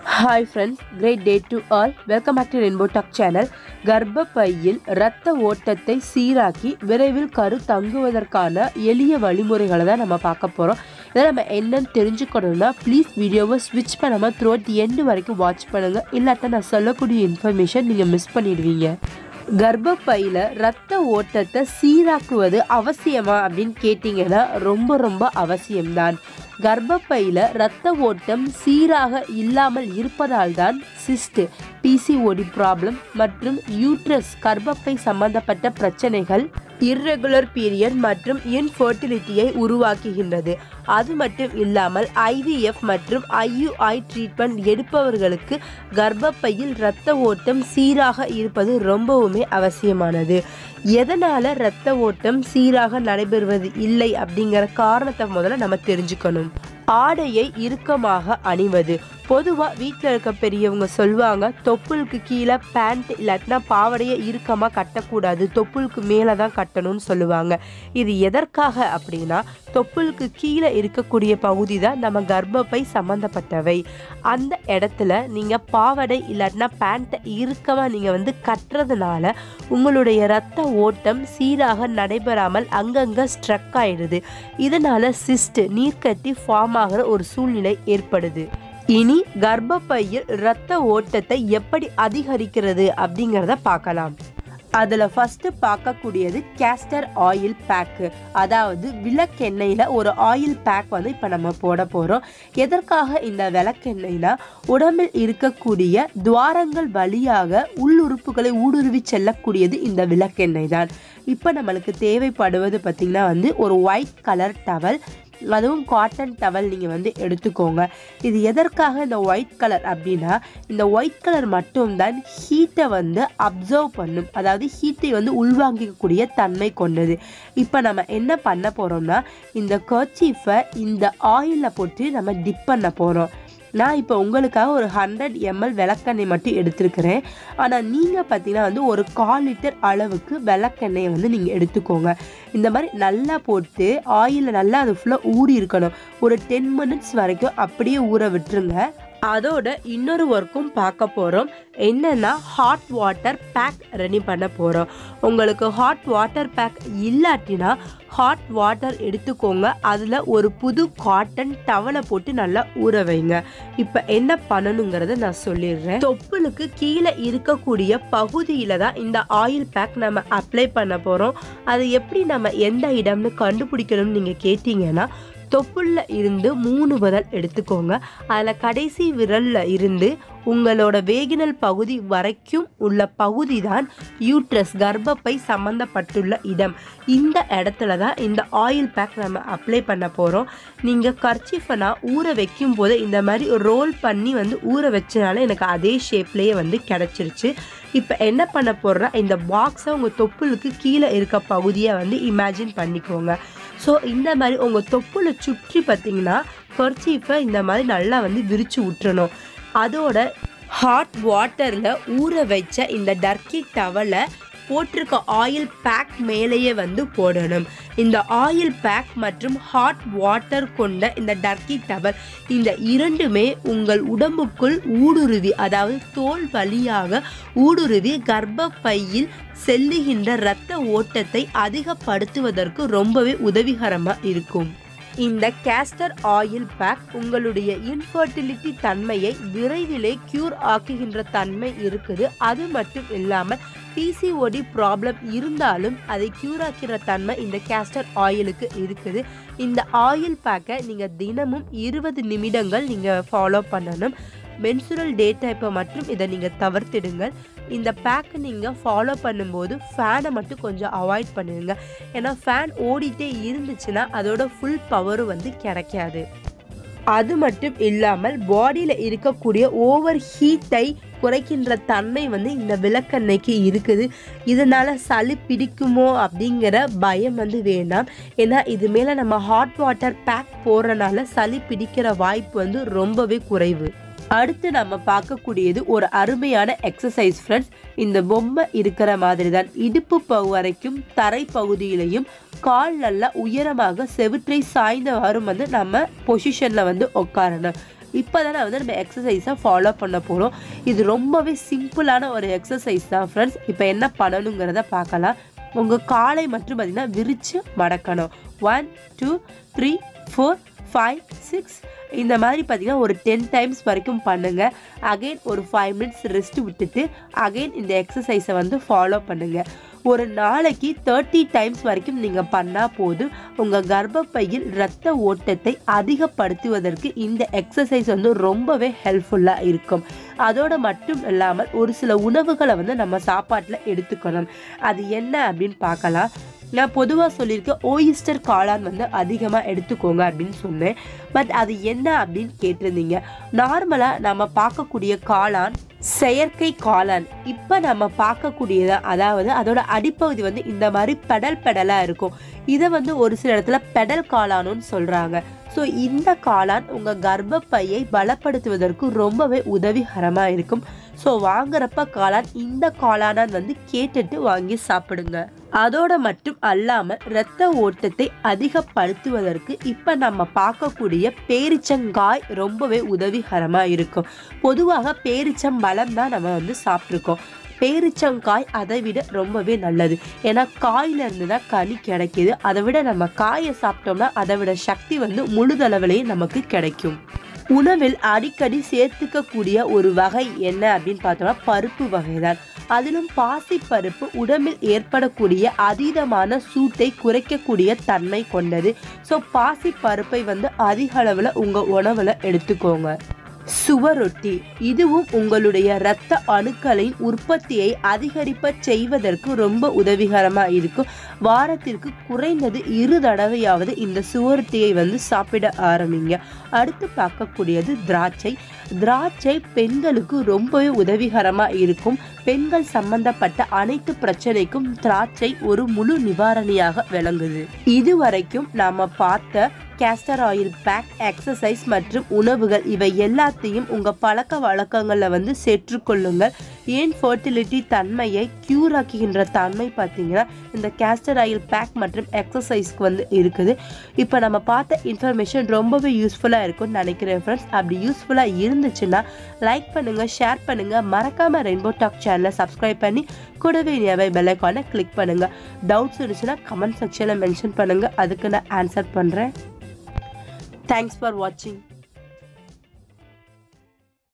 hi friends great day to all welcome back to rainbow talk channel கர்ப்பப்பையில் இரத்த ஓட்டத்தை சீராக்கி விரைவில் கரு தங்குவதற்கான எளிய வழிமுறைகளை தான் நம்ம பார்க்க போகிறோம் இதை நம்ம என்னன்னு தெரிஞ்சுக்கணும்னா ப்ளீஸ் வீடியோவை ஸ்விட்ச் பண்ணாமல் த்ரூ அட் எண்டு வரைக்கும் வாட்ச் பண்ணுங்கள் இல்லாட்ட நான் சொல்லக்கூடிய இன்ஃபர்மேஷன் நீங்கள் மிஸ் பண்ணிடுவீங்க கர்ப்பப்பையில் ரத்த ஓட்டத்தை சீராக்குவது அவசியமா அப்படின்னு கேட்டிங்கன்னா ரொம்ப ரொம்ப அவசியம்தான் கர்ப்பப்பையில் இரத்த ஓட்டம் சீராக இல்லாமல் இருப்பதால் தான் சிஸ்ட் பிசிஓடி ப்ராப்ளம் மற்றும் யூட்ரஸ் கர்ப்பப்பை சம்பந்தப்பட்ட பிரச்சனைகள் இர்ரெகுலர் பீரியட் மற்றும் இன்ஃபர்டிலிட்டியை உருவாக்குகின்றது அது மட்டும் இல்லாமல் ஐவிஎஃப் மற்றும் ஐயுஐ ட்ரீட்மெண்ட் எடுப்பவர்களுக்கு கர்ப்பப்பையில் இரத்த ஓட்டம் சீராக இருப்பது ரொம்பவுமே அவசியமானது எதனால் இரத்த ஓட்டம் சீராக நடைபெறுவது இல்லை அப்படிங்கிற காரணத்தை முதல்ல நம்ம தெரிஞ்சுக்கணும் ஆடையை இறுக்கமாக அணிவது பொதுவாக வீட்டில் இருக்க பெரியவங்க சொல்லுவாங்க தொப்புளுக்கு கீழே பேண்ட் இல்லாட்டினா பாவடையை இறுக்கமாக கட்டக்கூடாது தொப்புளுக்கு மேலே தான் கட்டணும்னு சொல்லுவாங்க இது எதற்காக அப்படின்னா தொப்புளுக்கு கீழே இருக்கக்கூடிய பகுதி தான் நம்ம கர்ப்பப்பை சம்மந்தப்பட்டவை அந்த இடத்துல நீங்கள் பாவடை இல்லாட்டினா பேண்ட்டை இறுக்கமாக நீங்கள் வந்து கட்டுறதுனால உங்களுடைய ரத்த ஓட்டம் சீராக நடைபெறாமல் அங்கங்கே ஸ்ட்ரக் ஆயிடுது இதனால சிஸ்ட் நீர்க்கட்டி ஃபார்ம் ஆகிற ஒரு சூழ்நிலை ஏற்படுது இனி கர்ப்பப்பையில் இரத்த ஓட்டத்தை எப்படி அதிகரிக்கிறது அப்படிங்கிறத பார்க்கலாம் அதில் ஃபஸ்ட்டு பார்க்கக்கூடியது கேஸ்டர் ஆயில் பேக்கு அதாவது விளக்கெண்ணெயில் ஒரு ஆயில் பேக் வந்து இப்போ நம்ம போட போகிறோம் எதற்காக இந்த விளக்கெண்ணெய்னா உடம்பில் இருக்கக்கூடிய துவாரங்கள் வழியாக உள்ளுறுப்புகளை ஊடுருவி செல்லக்கூடியது இந்த விளக்கெண்ணெய் தான் இப்போ நம்மளுக்கு தேவைப்படுவது பார்த்திங்கன்னா வந்து ஒரு ஒயிட் கலர் டவல் அதுவும் காட்டன் டவல் நீங்கள் வந்து எடுத்துக்கோங்க இது எதற்காக இந்த ஒயிட் கலர் அப்படின்னா இந்த ஒயிட் கலர் மட்டும்தான் ஹீட்டை வந்து அப்சர்வ் பண்ணும் அதாவது ஹீட்டை வந்து உள்வாங்கிக்கக்கூடிய தன்மை கொண்டது இப்போ நம்ம என்ன பண்ண போகிறோம்னா இந்த கர்ச்சீஃபை இந்த ஆயிலில் போட்டு நம்ம டிப் பண்ண போகிறோம் நான் இப்போ உங்களுக்காக ஒரு ஹண்ட்ரட் எம்எல் விளக்கெண்ணெய் மட்டும் எடுத்திருக்கிறேன் ஆனால் நீங்கள் பார்த்தீங்கன்னா வந்து ஒரு கால் லிட்டர் அளவுக்கு விளக்கெண்ணெயை வந்து நீங்கள் எடுத்துக்கோங்க இந்த மாதிரி நல்லா போட்டு ஆயிலில் நல்லா அது ஃபுல்லாக ஊறி இருக்கணும் ஒரு டென் மினிட்ஸ் வரைக்கும் அப்படியே ஊற விட்டுருங்க அதோட இன்னொரு ஒர்க்கும் பார்க்க போகிறோம் என்னென்னா ஹாட் வாட்டர் பேக் ரெடி பண்ண போகிறோம் உங்களுக்கு ஹாட் வாட்டர் பேக் இல்லாட்டினா ஹாட் வாட்டர் எடுத்துக்கோங்க அதில் ஒரு புது காட்டன் டவலை போட்டு நல்லா ஊற வைங்க இப்போ என்ன பண்ணணுங்கிறத நான் சொல்லிடுறேன் தொப்புளுக்கு கீழே இருக்கக்கூடிய பகுதியில் தான் இந்த ஆயில் பேக் நம்ம அப்ளை பண்ண போகிறோம் அது எப்படி நம்ம எந்த இடம்னு கண்டுபிடிக்கணும்னு நீங்கள் கேட்டிங்கன்னா தொப்புள்ள இருந்து மூணு விரல் எடுத்துக்கோங்க அதில் கடைசி விரலில் இருந்து உங்களோட வேகினல் பகுதி வரைக்கும் உள்ள பகுதி தான் யூட்ரஸ் கர்ப்பப்பை சம்மந்தப்பட்டுள்ள இடம் இந்த இடத்துல தான் இந்த ஆயில் பேக் நம்ம அப்ளை பண்ண போகிறோம் நீங்கள் கர்ச்சிஃபனா ஊற வைக்கும் போது இந்த மாதிரி ரோல் பண்ணி வந்து ஊற வச்சனால எனக்கு அதே ஷேப்லேயே வந்து கிடச்சிருச்சு இப்போ என்ன பண்ண போகிறேன்னா இந்த பாக்ஸை உங்கள் தொப்புளுக்கு கீழே இருக்க பகுதியை வந்து இமேஜின் பண்ணிக்கோங்க ஸோ இந்த மாதிரி உங்கள் தொப்புளை சுற்றி பார்த்தீங்கன்னா கர்ச்சீஃபை இந்த மாதிரி நல்லா வந்து விரித்து விட்டுறணும் அதோட ஹாட் வாட்டரில் ஊற வச்ச இந்த டர்க்கி டவலை போட்டிருக்க ஆயில் பேக் மேலேயே வந்து போடணும் இந்த ஆயில் பேக் மற்றும் ஹாட் வாட்டர் கொண்ட இந்த டர்க்கி டவல் இந்த இரண்டுமே உங்கள் உடம்புக்குள் ஊடுருவி அதாவது தோல் வழியாக ஊடுருவி கர்ப்பப்பையில் செல்லுகின்ற இரத்த ஓட்டத்தை அதிகப்படுத்துவதற்கு ரொம்பவே உதவிகரமாக இருக்கும் இந்த கேஸ்டர் ஆயில் பேக் உங்களுடைய இன்ஃபர்டிலிட்டி தன்மையை விரைவிலே க்யூர் ஆக்குகின்ற தன்மை இருக்குது அது மட்டும் இல்லாமல் பிசிஓடி ப்ராப்ளம் இருந்தாலும் அதை க்யூர் ஆக்கிற தன்மை இந்த கேஸ்டர் ஆயிலுக்கு இருக்குது இந்த ஆயில் பேக்கை நீங்கள் தினமும் இருபது நிமிடங்கள் நீங்கள் ஃபாலோ பண்ணணும் மென்சுரல் டே டைப்பை மட்டும் இதை நீங்கள் தவிர்த்திடுங்கள் இந்த பேக்கை நீங்கள் ஃபாலோ பண்ணும்போது ஃபேனை மட்டும் கொஞ்சம் அவாய்ட் பண்ணிடுங்க ஏன்னா ஃபேன் ஓடிட்டே இருந்துச்சுன்னா அதோட ஃபுல் பவரும் வந்து கிடைக்காது அது மட்டும் இல்லாமல் பாடியில் இருக்கக்கூடிய ஓவர் ஹீட்டை குறைக்கின்ற தன்மை வந்து இந்த விளக்கெண்ணெய்க்கு இருக்குது இதனால் சளி பிடிக்குமோ அப்படிங்கிற பயம் வந்து வேண்டாம் ஏன்னா இது மேலே நம்ம ஹாட் வாட்டர் பேக் போடுறனால சளி பிடிக்கிற வாய்ப்பு வந்து ரொம்பவே குறைவு அடுத்து நம்ம பார்க்கக்கூடியது ஒரு அருமையான எக்ஸசைஸ் ஃப்ரெண்ட்ஸ் இந்த பொம்மை இருக்கிற மாதிரி தான் இடுப்பு பகு வரைக்கும் தரை பகுதியிலையும் கால் நல்லா உயரமாக செவிற்றை சாய்ந்தவாறும் வந்து நம்ம பொசிஷனில் வந்து உட்காரணும் இப்போ தானே வந்து நம்ம எக்ஸசைஸை ஃபாலோ பண்ண போகிறோம் இது ரொம்பவே சிம்பிளான ஒரு எக்ஸசைஸ் தான் ஃப்ரெண்ட்ஸ் இப்போ என்ன பண்ணணுங்கிறத பார்க்கலாம் உங்கள் காலை மட்டும் பார்த்திங்கன்னா விரித்து மடக்கணும் one two three four five six இந்த மாதிரி பார்த்தீங்கன்னா ஒரு டென் டைம்ஸ் வரைக்கும் பண்ணுங்கள் அகைன் ஒரு ஃபைவ் மினிட்ஸ் ரெஸ்ட் விட்டுட்டு அகைன் இந்த எக்ஸசைஸை வந்து ஃபாலோ பண்ணுங்கள் ஒரு நாளைக்கு தேர்ட்டி டைம்ஸ் வரைக்கும் நீங்கள் பண்ணால் போதும் உங்கள் கர்ப்பப்பையில் இரத்த ஓட்டத்தை அதிகப்படுத்துவதற்கு இந்த எக்ஸசைஸ் வந்து ரொம்பவே ஹெல்ப்ஃபுல்லாக இருக்கும் அதோடு மட்டும் இல்லாமல் ஒரு சில உணவுகளை வந்து நம்ம சாப்பாட்டில் எடுத்துக்கணும் அது என்ன அப்படின்னு பார்க்கலாம் நான் பொதுவாக சொல்லியிருக்கேன் ஓயிஸ்டர் காளான் வந்து அதிகமாக எடுத்துக்கோங்க அப்படின்னு சொன்னேன் பட் அது என்ன அப்படின்னு கேட்டிருந்தீங்க நார்மலாக நம்ம பார்க்கக்கூடிய காளான் செயற்கை காளான் இப்போ நம்ம பார்க்கக்கூடியது அதாவது அதோட அடிப்பகுதி வந்து இந்த மாதிரி பெடல் பெடலாக இருக்கும் இதை வந்து ஒரு சில இடத்துல பெடல் காளானுன்னு சொல்கிறாங்க ஸோ இந்த காளான் உங்கள் கர்ப்பப்பையை பலப்படுத்துவதற்கு ரொம்பவே உதவிகரமாக இருக்கும் ஸோ வாங்குறப்ப காளான் இந்த காளானான் வந்து கேட்டுட்டு வாங்கி சாப்பிடுங்க அதோட மட்டும் அல்லாமல் இரத்த ஓட்டத்தை அதிகப்படுத்துவதற்கு இப்போ நம்ம பார்க்கக்கூடிய பேரிச்சங்காய் ரொம்பவே உதவிகரமாக இருக்கும் பொதுவாக பேரிச்சம் பலம் தான் நம்ம வந்து சாப்பிட்ருக்கோம் பேரிச்சங்காய் அதை விட ரொம்பவே நல்லது ஏன்னா காயிலிருந்து தான் கனி கிடைக்கிது அதை விட நம்ம காயை சாப்பிட்டோம்னா அதை விட சக்தி வந்து முழுதளவிலேயே நமக்கு கிடைக்கும் உணவில் அடிக்கடி சேர்த்துக்கக்கூடிய ஒரு வகை என்ன அப்படின்னு பார்த்தோம்னா பருப்பு வகை தான் அதிலும் பாசி பருப்பு உடம்பில் ஏற்படக்கூடிய அதீதமான சூட்டை குறைக்கக்கூடிய தன்மை கொண்டது ஸோ பாசி பருப்பை வந்து அதிக அளவில் உங்கள் உணவில் எடுத்துக்கோங்க சுவரொட்டி இதுவும் உங்களுடைய இரத்த அணுக்களின் உற்பத்தியை அதிகரிப்ப செய்வதற்கு ரொம்ப உதவிகரமாக இருக்கும் வாரத்திற்கு குறைந்தது இரு தடவையாவது இந்த சுவரொட்டியை வந்து சாப்பிட ஆரம்பிங்க அடுத்து பார்க்கக்கூடியது திராட்சை திராட்சை பெண்களுக்கு ரொம்பவே உதவிகரமாக இருக்கும் பெண்கள் சம்பந்தப்பட்ட அனைத்து பிரச்சனைக்கும் திராட்சை ஒரு முழு நிவாரணியாக விளங்குது இதுவரைக்கும் நாம பார்த்த கேஸ்டர் ஆயில் பேக் எக்ஸசைஸ் மற்றும் உணவுகள் இவை எல்லாத்தையும் உங்கள் பழக்க வழக்கங்களில் வந்து சேர்த்துக்கொள்ளுங்கள் ஏன் ஃபர்டிலிட்டி தன்மையை க்யூர் ஆக்குகின்ற தன்மை பார்த்தீங்கன்னா இந்த கேஸ்டர் ஆயில் பேக் மற்றும் எக்ஸசைஸ்க்கு வந்து இருக்குது இப்போ நம்ம பார்த்த இன்ஃபர்மேஷன் ரொம்பவே யூஸ்ஃபுல்லாக இருக்கும்னு நினைக்கிறேன் ஃப்ரெண்ட்ஸ் அப்படி யூஸ்ஃபுல்லாக இருந்துச்சுன்னா லைக் பண்ணுங்கள் ஷேர் பண்ணுங்கள் மறக்காமல் ரெயின்போ டாக் சேனலை சப்ஸ்கிரைப் பண்ணி கூடவே நியவை பெல்லைக்கானை கிளிக் பண்ணுங்கள் டவுட்ஸ் இருந்துச்சுன்னா கமெண்ட் செக்ஷனில் மென்ஷன் பண்ணுங்கள் அதுக்கு நான் ஆன்சர் பண்ணுறேன் தேங்க்ஸ் ஃபார் வாட்சிங்